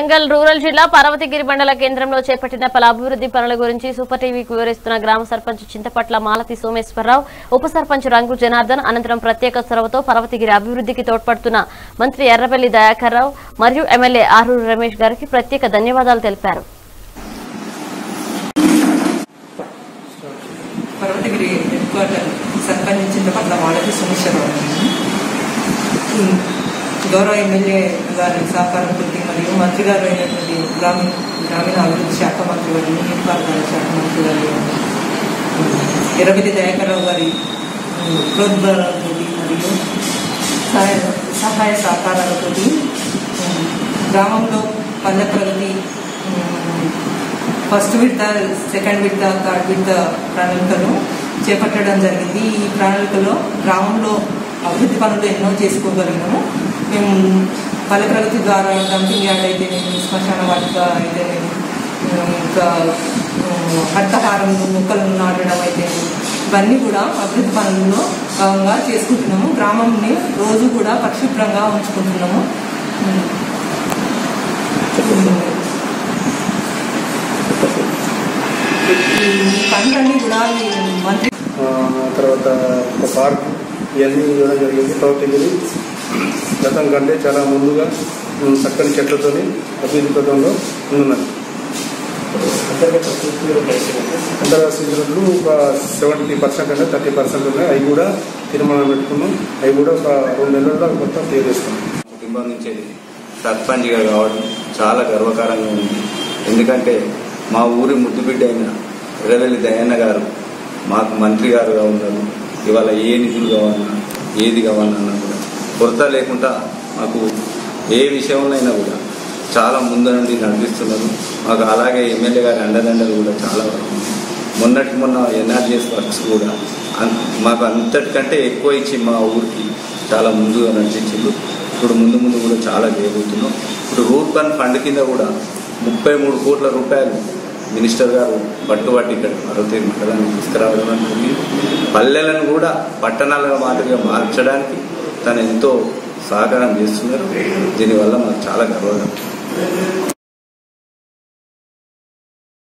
Warangal rural జిల్లా పర్వతగిరి మండల కేంద్రంలో చేపట్టిన పలు అభివృద్ధి పనుల గురించి సూపర్ టీవీకి వివరిస్తున్న గ్రామ సర్పంచ్ చింతపట్ల మాలతి సోమేశ్వరరావు ఉప సర్పంచ్ రంగు జనార్దన్ అనంతరం ప్రత్యేక చొరవతో పర్వతగిరి అభివృద్ధికి తోడ్పడుతున్న మంత్రి ఎర్రబెల్లి దయాకర్ రావు మరియు ఎమ్మెల్యే ఆరూరు రమేష్ గారికి ప్రత్యేక ధన్యవాదాలు తెలిపారు పర్వతగిరి హెడ్ క్వార్టర్ సర్పంచ్ చింతపట్ల వాళ్ళకి సుమేశ్వరరావు ఉమ్, గౌరవ ఎమ్మెల్యే గారి సహకారంతో మరియు మంత్రి గారు అయినటువంటి గ్రామీణ గ్రామీణ అభివృద్ధి శాఖ మంత్రి గారు నీటిపారుదల శాఖ మంత్రి గారి ఎర్రబెల్లి దయాకర్రావు గారి ఉమ్, ప్రోద్బలంతో మరియు సహాయ సహాయ సహకారాలతో గ్రామంలో పల్లె ప్రగతి ఉమ్, ఫస్ట్ విడత సెకండ్ విడత థర్డ్ విడత ప్రణాళికను చేపట్టడం జరిగింది ఈ ప్రణాళికలో గ్రామంలో అభివృద్ధి పనులు ఎన్నో చేసుకోగలిగినాము మేము పల్లె ప్రగతి ద్వారా డంపింగ్ యార్డ్ అయితేనేమి శ్మశాన వాటిక అయితేనేమి ఉమ్, ఇంకా ఉమ్, హరితహారంలో మొక్కలను నాటడం అయితేనేమి ఇవన్నీ కూడా అభివృద్ధి పనుల్లో భాగంగా చేసుకుంటున్నాము గ్రామంని రోజు కూడా పరిశుభ్రంగా ఉంచుకుంటున్నాము ఉమ్. ఈ పనులన్నీ కూడా ఈ మంత్రి ఆ, తర్వాత ఒక పార్క్ ఇవన్నీ ఇవ్వడం జరిగింది ప్రవర్తించింది గతం కంటే చాలా ముందుగా ఉమ్, చక్కని చెట్లతోని అభివృద్ధి పథంలో ఉన్నది అంతర్గత స్థితులు ఒక సెవెంటీ పర్సెంట్ అంటే థర్టీ పర్సెంట్ ఉన్నాయి అవి కూడా తీర్మానం పెట్టుకున్నాం అవి కూడా ఒక రెండు నెలల్లో మొత్తం క్లియర్ చేసుకున్నాం కుటుంబం నుంచి సర్పంచ్గా కావడం చాలా గర్వకారంగా ఉంది ఎందుకంటే మా ఊరి ముద్దుబిడ్డ అయిన ఎర్రవెల్లి దయన్న గారు మాకు మంత్రి గారుగా ఉన్నారు ఇవాళ ఏ నిధులు కావాలన్నా ఏది కావాలన్నా కూడా కొరత లేకుండా మాకు ఏ విషయంలో కూడా చాలా ముందు నుండి నడిపిస్తున్నారు మాకు అలాగే ఎమ్మెల్యే గారి అండదండలు కూడా చాలా వరకు ఉన్నాయి. మొన్నటికి మొన్న ఎన్ఆర్జీఎస్ వర్క్స్ కూడా అన్- మాకు అంతటికంటే ఎక్కువ ఇచ్చి మా ఊరికి చాలా ముందుగా నడిపించిండు ఇప్పుడు ముందు ముందు కూడా చాలా చేయబోతున్నాం ఇప్పుడు రూట్ వన్ ఫండ్ కింద కూడా ముప్పై మూడు కోట్ల రూపాయలు మినిస్టర్ గారు పట్టుబట్టి ఇక్కడ పర్వతీయ మండలాన్ని తీసుకురావడం అనేది పల్లెలను కూడా పట్టణాలుగా మాదిరిగా మార్చడానికి తను ఎంతో సహకారం చేస్తున్నారు దీనివల్ల మాకు చాలా గర్వంగా ఉంది.